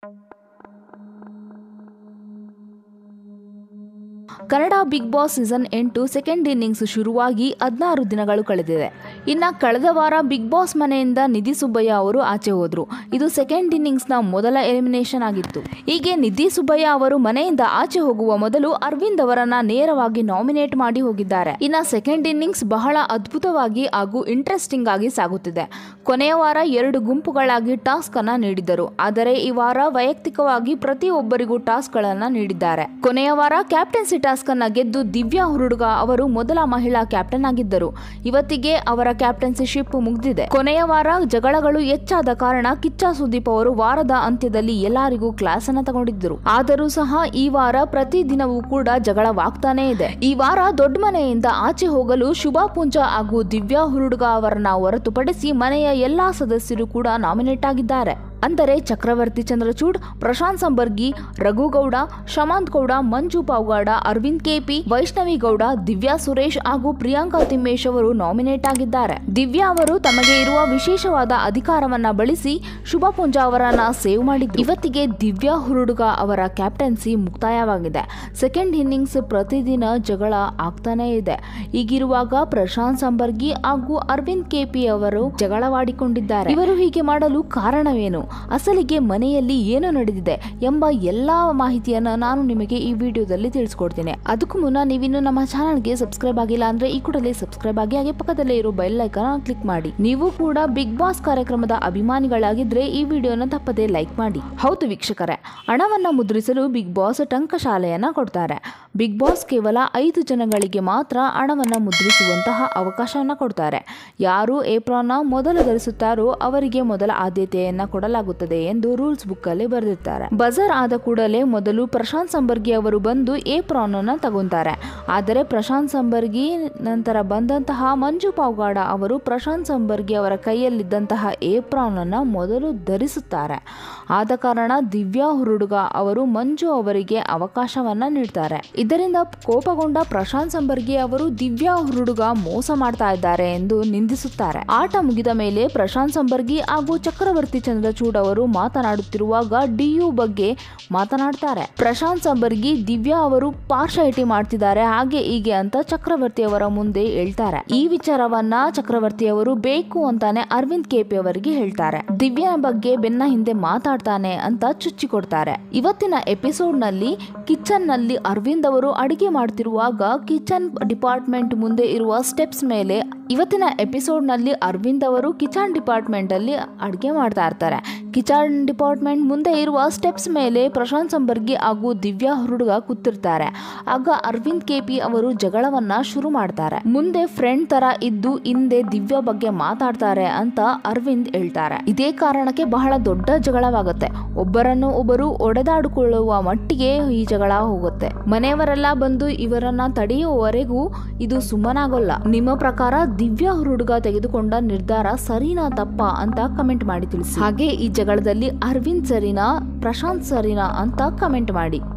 Kannada big boss season ಎಂಟು second innings ಶುರುವಾಗಿ ಹದಿನಾರು ದಿನಗಳು ಕಳೆದಿದೆ ಇನ್ನು ಕಳೆದ ವಾರ ಬಿಗ್ ಬಾಸ್ ಮನೆಯಿಂದ ನಿಧಿ ಸುಬ್ಬಯ್ಯ ಅವರು ಆಚೆ ಹೋದ್ರು ಇದು ಸೆಕೆಂಡ್ ಇನ್ನಿಂಗ್ಸ್ನ ಮೊದಲ ಎಲಿಮಿನೇಷನ್ ಆಗಿತ್ತು ಹೀಗೆ ನಿಧಿ ಸುಬ್ಬಯ್ಯ ಅವರು ಮನೆಯಿಂದ ಆಚೆ ಹೋಗುವ ಮೊದಲು ಅರವಿಂದ್ ಅವರನ್ನ ನೇರವಾಗಿ ನಾಮಿನೇಟ್ ಮಾಡಿ ಹೋಗಿದ್ದಾರೆ ಇನ್ನು ಸೆಕೆಂಡ್ ಇನ್ನಿಂಗ್ಸ್ ಬಹಳ ಅದ್ಭುತವಾಗಿ ಹಾಗೂ ಇಂಟ್ರೆಸ್ಟಿಂಗ್ ಆಗಿ ಸಾಗುತ್ತಿದೆ ಕೊನೆಯ ವಾರ ಎರಡು ಗುಂಪುಗಳಾಗಿ ಟಾಸ್ಕ್ ಅನ್ನ ನೀಡಿದ್ದರು ಆದರೆ ಈ ವಾರ ವೈಯಕ್ತಿಕವಾಗಿ ಪ್ರತಿಯೊಬ್ಬರಿಗೂ ಟಾಸ್ಕ್ ಗಳನ್ನ ನೀಡಿದ್ದಾರೆ ಕೊನೆಯ ವಾರ ಕ್ಯಾಪ್ಟನ್ಸಿ ಟಾಸ್ಕ್ ಅನ್ನ ಗೆದ್ದು ದಿವ್ಯಾ ಹುರುಡುಗ ಅವರು ಮೊದಲ ಮಹಿಳಾ ಕ್ಯಾಪ್ಟನ್ ಆಗಿದ್ದರು ಇವತ್ತಿಗೆ ಅವರ ಕ್ಯಾಪ್ಟನ್ಸಿ ಶಿಪ್ ಮುಗಿದಿದೆ ಕೊನೆಯ ವಾರ ಜಗಳಗಳು ಹೆಚ್ಚಾದ ಕಾರಣ ಕಿಚ್ಚ ಸುದೀಪ್ ಅವರು ವಾರದ ಅಂತ್ಯದಲ್ಲಿ ಎಲ್ಲರಿಗೂ ಕ್ಲಾಸ್ ಅನ್ನ ತಗೊಂಡಿದ್ದರು ಆದರೂ ಸಹ ಈ ವಾರ ಪ್ರತಿ ದಿನವೂ ಕೂಡ ಜಗಳವಾಗ್ತಾನೇ ಇದೆ ಈ ವಾರ ದೊಡ್ಡ ಮನೆಯಿಂದ ಆಚೆ ಹೋಗಲು ಶುಭಾ ಪುಂಜ ಹಾಗೂ ದಿವ್ಯಾ ಹುರುಡುಗ ಅವರನ್ನ ಹೊರತುಪಡಿಸಿ ಮನೆಯ ಎಲ್ಲಾ ಸದಸ್ಯರು ಕೂಡ ನಾಮಿನೇಟ್ ಆಗಿದ್ದಾರೆ ಅಂದರೆ ಚಕ್ರವರ್ತಿ ಚಂದ್ರಚೂಡ್ ಪ್ರಶಾಂತ್ ಸಂಬರ್ಗಿ ರಘುಗೌಡ ಶಮಾಂತ್ ಗೌಡ ಮಂಜು ಪಾವ್ಗಾಡ ಅರವಿಂದ್ ಕೆಪಿ ವೈಷ್ಣವಿ ಗೌಡ ದಿವ್ಯಾ ಸುರೇಶ್ ಹಾಗೂ ಪ್ರಿಯಾಂಕಾ ತಿಮ್ಮೇಶ್ ಅವರು ನಾಮಿನೇಟ್ ಆಗಿದ್ದಾರೆ ದಿವ್ಯಾ ಅವರು ತಮಗೆ ಇರುವ ವಿಶೇಷವಾದ ಅಧಿಕಾರವನ್ನ ಬಳಸಿ ಶುಭ ಪುಂಜ ಅವರನ್ನ ಸೇವ್ ಮಾಡಿದ್ರು ಇವತ್ತಿಗೆ ದಿವ್ಯಾ ಹುರುಡುಗ ಅವರ ಕ್ಯಾಪ್ಟನ್ಸಿ ಮುಕ್ತಾಯವಾಗಿದೆ ಸೆಕೆಂಡ್ ಇನ್ನಿಂಗ್ಸ್ ಪ್ರತಿದಿನ ಜಗಳ ಆಗ್ತಾನೇ ಇದೆ ಈಗಿರುವಾಗ ಪ್ರಶಾಂತ್ ಸಂಬರ್ಗಿ ಹಾಗೂ ಅರವಿಂದ್ ಕೆಪಿ ಅವರು ಜಗಳವಾಡಿಕೊಂಡಿದ್ದಾರೆ ಇವರು ಹೀಗೆ ಮಾಡಲು ಕಾರಣವೇನು ಅಸಲಿಗೆ ಮನೆಯಲ್ಲಿ ಏನು ನಡೆದಿದೆ ಎಂಬ ಎಲ್ಲಾ ಮಾಹಿತಿಯನ್ನ ನಾನು ನಿಮಗೆ ಈ ವಿಡಿಯೋದಲ್ಲಿ ತಿಳಿಸ್ಕೊಡ್ತೇನೆ ಅದಕ್ಕೂ ಮುನ್ನ ನೀವಿನ್ನು ನಮ್ಮ ಚಾನಲ್ಗೆ ಸಬ್ಸ್ಕ್ರೈಬ್ ಆಗಿಲ್ಲ ಅಂದ್ರೆ ಈ ಕೂಡಲೇ ಸಬ್ಸ್ಕ್ರೈಬ್ ಆಗಿ ಹಾಗೆ ಪಕ್ಕದಲ್ಲೇ ಇರೋ ಬೆಲ್ ಐಕಾನ್ ಕ್ಲಿಕ್ ಮಾಡಿ ನೀವು ಕೂಡ ಬಿಗ್ ಬಾಸ್ ಕಾರ್ಯಕ್ರಮದ ಅಭಿಮಾನಿಗಳಾಗಿದ್ರೆ ಈ ವಿಡಿಯೋನ ತಪ್ಪದೆ ಲೈಕ್ ಮಾಡಿ ಹೌದು ವೀಕ್ಷಕರೇ ಹಣವನ್ನ ಮುದ್ರಿಸಲು ಬಿಗ್ ಬಾಸ್ ಟಂಕಶಾಲೆಯನ್ನ ಕೊಡ್ತಾರೆ ಬಿಗ್ ಬಾಸ್ ಕೇವಲ ಐದು ಜನಗಳಿಗೆ ಮಾತ್ರ ಹಣವನ್ನ ಮುದ್ರಿಸುವಂತಹ ಅವಕಾಶವನ್ನ ಕೊಡ್ತಾರೆ ಯಾರು ಏಪ್ರಾನ್ನ ಮೊದಲು ಧರಿಸುತ್ತಾರೋ ಅವರಿಗೆ ಮೊದಲ ಆದ್ಯತೆಯನ್ನ ಕೊಡಲಾಗುತ್ತದೆ ಎಂದು ರೂಲ್ಸ್ ಬುಕ್ ಅಲ್ಲಿ ಬರೆದಿರ್ತಾರೆ ಬಜರ್ ಆದ ಕೂಡಲೇ ಮೊದಲು ಪ್ರಶಾಂತ್ ಸಂಬರ್ಗಿ ಅವರು ಬಂದು ಏಪ್ರಾನ್ ಅನ್ನ ತಗೊಂತಾರೆ ಆದರೆ ಪ್ರಶಾಂತ್ ಸಂಬರ್ಗಿ ನಂತರ ಬಂದಂತಹ ಮಂಜು ಪಾವ್ಗಾಡ ಅವರು ಪ್ರಶಾಂತ್ ಸಂಬರ್ಗಿ ಅವರ ಕೈಯಲ್ಲಿದ್ದಂತಹ ಏಪ್ರಾನ್ ಅನ್ನ ಮೊದಲು ಧರಿಸುತ್ತಾರೆ ಆದ ಕಾರಣ ದಿವ್ಯಾ ಹುರುಡುಗ ಅವರು ಮಂಜು ಅವರಿಗೆ ಅವಕಾಶವನ್ನ ನೀಡ್ತಾರೆ ಇದರಿಂದ ಕೋಪಗೊಂಡ ಪ್ರಶಾಂತ್ ಸಂಬರ್ಗಿ ಅವರು ದಿವ್ಯಾ ಹುರುಡುಗ ಮೋಸ ಮಾಡ್ತಾ ಇದ್ದಾರೆ ಎಂದು ನಿಂದಿಸುತ್ತಾರೆ ಆಟ ಮುಗಿದ ಮೇಲೆ ಪ್ರಶಾಂತ್ ಸಂಬರ್ಗಿ ಹಾಗೂ ಚಕ್ರವರ್ತಿ ಚಂದ್ರಚೂಡ್ ಅವರು ಮಾತನಾಡುತ್ತಿರುವಾಗ ಡಿಯು ಬಗ್ಗೆ ಮಾತನಾಡ್ತಾರೆ ಪ್ರಶಾಂತ್ ಸಂಬರ್ಗಿ ದಿವ್ಯಾ ಅವರು ಪಾರ್ಶಾಲಿಟಿ ಮಾಡ್ತಿದ್ದಾರೆ ಹಾಗೆ ಹೀಗೆ ಅಂತ ಚಕ್ರವರ್ತಿ ಅವರ ಮುಂದೆ ಹೇಳ್ತಾರೆ ಈ ವಿಚಾರವನ್ನ ಚಕ್ರವರ್ತಿ ಅವರು ಬೇಕು ಅಂತಾನೆ ಅರವಿಂದ್ ಕೆಪಿ ಅವರಿಗೆ ಹೇಳ್ತಾರೆ ದಿವ್ಯಾ ಬಗ್ಗೆ ಬೆನ್ನ ಹಿಂದೆ ಮಾತಾಡ್ತಾನೆ ಅಂತ ಚುಚ್ಚಿಕೊಡ್ತಾರೆ ಇವತ್ತಿನ ಎಪಿಸೋಡ್ ನಲ್ಲಿ ಕಿಚನ್ ನಲ್ಲಿ ಅರವಿಂದ್ ಅವರು ಅಡಿಗೆ ಮಾಡ್ತಿರುವಾಗ ಕಿಚನ್ ಡಿಪಾರ್ಟ್ಮೆಂಟ್ ಮುಂದೆ ಇರುವ ಸ್ಟೆಪ್ಸ್ ಮೇಲೆ ಇವತ್ತಿನ ಎಪಿಸೋಡ್ ನಲ್ಲಿ ಅರವಿಂದ್ ಅವರು ಕಿಚನ್ ಡಿಪಾರ್ಟ್ಮೆಂಟ್ ಅಲ್ಲಿ ಅಡಿಗೆ ಮಾಡ್ತಾ ಇರ್ತಾರೆ ಕಿಚನ್ ಡಿಪಾರ್ಟ್ಮೆಂಟ್ ಮುಂದೆ ಇರುವ ಸ್ಟೆಪ್ಸ್ ಮೇಲೆ ಪ್ರಶಾಂತ್ ಸಂಬರ್ಗಿ ಹಾಗೂ ದಿವ್ಯಾ ಹುಡುಗ ಕೂತಿರ್ತಾರೆ ಆಗ ಅರವಿಂದ್ ಕೆಪಿ ಅವರು ಜಗಳವನ್ನ ಶುರು ಮಾಡ್ತಾರೆ ಮುಂದೆ ಫ್ರೆಂಡ್ ತರ ಇದ್ದು ಹಿಂದೆ ದಿವ್ಯಾ ಬಗ್ಗೆ ಮಾತಾಡ್ತಾರೆ ಅಂತ ಅರವಿಂದ್ ಹೇಳ್ತಾರೆ ಇದೇ ಕಾರಣಕ್ಕೆ ಬಹಳ ದೊಡ್ಡ ಜಗಳವಾಗುತ್ತೆ ಒಬ್ಬರನ್ನು ಒಬ್ಬರು ಒಡೆದಾಡಿಕೊಳ್ಳುವ ಮಟ್ಟಿಗೆ ಈ ಜಗಳ ಹೋಗುತ್ತೆ ಮನೆಯವರೆಲ್ಲ ಬಂದು ಇವರನ್ನ ತಡೆಯುವವರೆಗೂ ಇದು ಸುಮ್ಮನಾಗೋಲ್ಲ ನಿಮ್ಮ ಪ್ರಕಾರ ದಿವ್ಯಾ ಹುಡುಗ ತೆಗೆದುಕೊಂಡ ನಿರ್ಧಾರ ಸರಿನಾ ತಪ್ಪಾ ಅಂತ ಕಮೆಂಟ್ ಮಾಡಿ ತಿಳಿಸಿ ಹಾಗೆ ಈ ಜಗಳದಲ್ಲಿ ಅರವಿಂದ್ ಸರಿನಾ ಪ್ರಶಾಂತ್ ಸರಿನಾ ಅಂತ ಕಮೆಂಟ್ ಮಾಡಿ